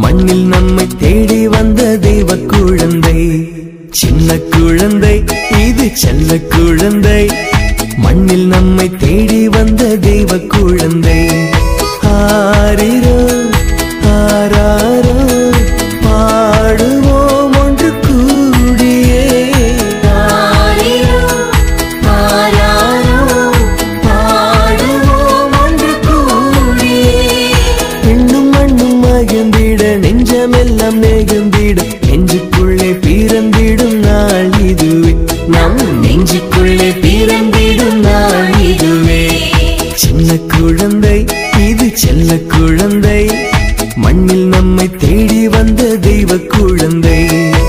மண்ணில் நம்மை தேடி வந்த தெய்வ குழந்தை சின்ன குழந்தை இது செல்ல குழந்தை மண்ணில் நம்மை தேடி வந்த தெய்வ குழந்ை ஆரிரோ ஆராரோ பாடுவோம் ஒன்று கூடியே ஆரிரோ ஆராரோ பாடுவோம் ஒன்று கூடியே பெண்ணும் மண்ணும் மகிழ்ந்திட நெஞ்சமெல்லாம் நெகிழ்ந்திட நெஞ்சுக்குள்ளே பிறந்திடும் நாள் இதுவே நம் நெஞ்சுக்குள்ளே பிறந்திடும் நாள் இதுவே சின்ன குழந்தை இது செல்ல குழந்தை மண்ணில் நம்மை தேடி வந்த தெய்வ குழந்தை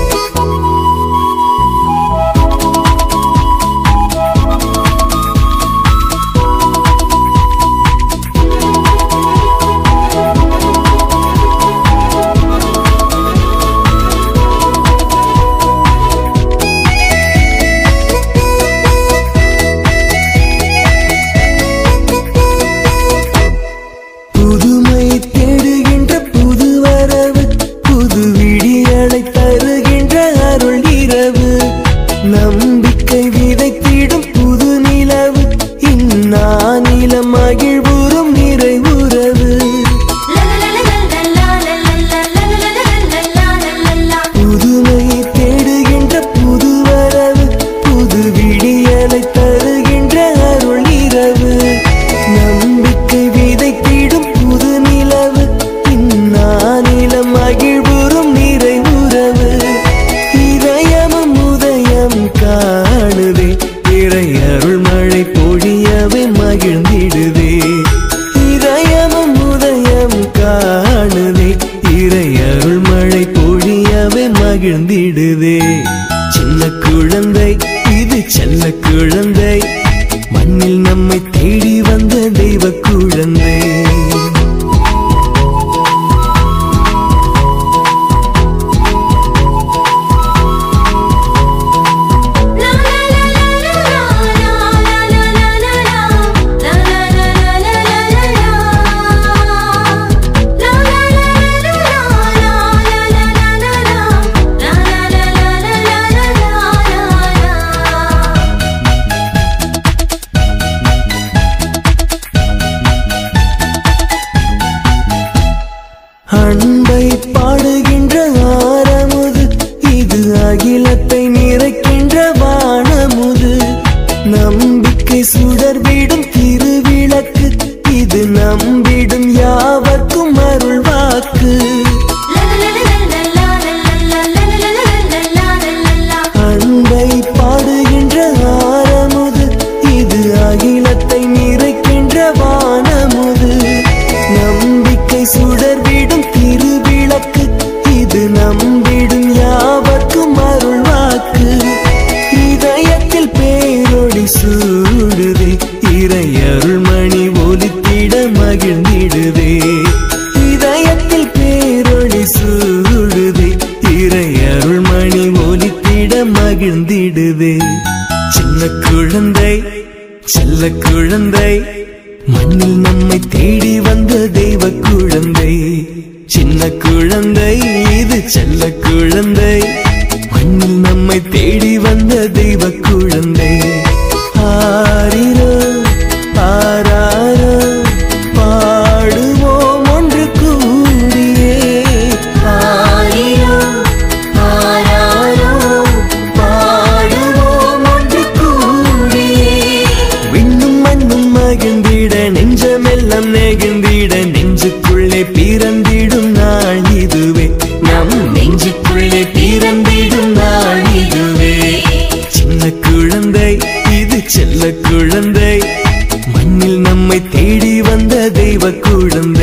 புதுமை தேடுகின்ற புது வரவு புது விடியலை தருகின்ற அருள் இரவு நம்பிக்கை விதைத்திடும் புது நிலவு இந்நானில மகிழ்வுறும் நிறைவுறவு புதுமை தேடுகின்ற புது வரவு புது விடியலை தருகின்ற அருள் இரவு நம்பிக்கை விதைத்திடும் புது நிலவு இந்நானில மகிழ்வுறும் நிறைவுறவு இதயமும் உதயம் காணுதே இறை அருள் மழை பொழியவே மகிழ்ந்திடுதே இதயமும் உதயம் காணுதே இறை அருள் மழை பொழியவே மகிழ்ந்திடுதே சின்ன குழந்தை இது செல்ல குழந்தை மண்ணில் நம்மை தேடி வந்த தெய்வ குழந்தை அன்பை பாடுகின்ற ஆரமுது இது அகிலத்தை நிறைக்கின்ற வானமுது நம்பிக்கை சுடர்விடும் திருவிளக்கு இது நம்பிடும் யாவர்க்கும் அருள் வாக்கு அன்பை பாடுகின்ற ஆரமுது இது அகிலத்தை நிறைக்கின்ற வானமுது நம்பிக்கை சுடர்விடும் திருவிளக்கு இது நம்பிடும் யாவர்க்கும் அருள் வாக்கு இதயத்தில் பேரொளி சூடுதே இறை அருள்மணி ஒலித்திட மகிழ்ந்திடுதே இதயத்தில் பேரொளி சூடுதே இறை அருள்மணி ஒலித்திட மகிழ்ந்திடுதே சின்ன குழந்தை செல்ல குழந்தை மண்ணில் நம்மை தேடி வந்த தெய்வ குழந்தை சின்ன குழந்தை இது செல்ல குழந்தை மண்ணில் நம்மை தேடி வந்த தெய்வ குழந்தை ஆரிரோ ஆராரோ பாடுவோம் ஒன்று கூடியே ஆரிரோ ஆராரோ பாடுவோம் ஒன்று கூடியே விண்ணும் மண்ணும் மகிழ்ந்திட நெஞ்சமெல்லாம் நெகிழ்ந்திட நெஞ்சுக்குள்ளே பிறந்திடும் நாள் இதுவே நம் நெஞ்சுக்குள்ளே பிறந்திடும் நாள் இதுவே சின்ன குழந்தை இது செல்ல குழந்தை மண்ணில் நம்மை தேடி வந்த தெய்வ குழந்தை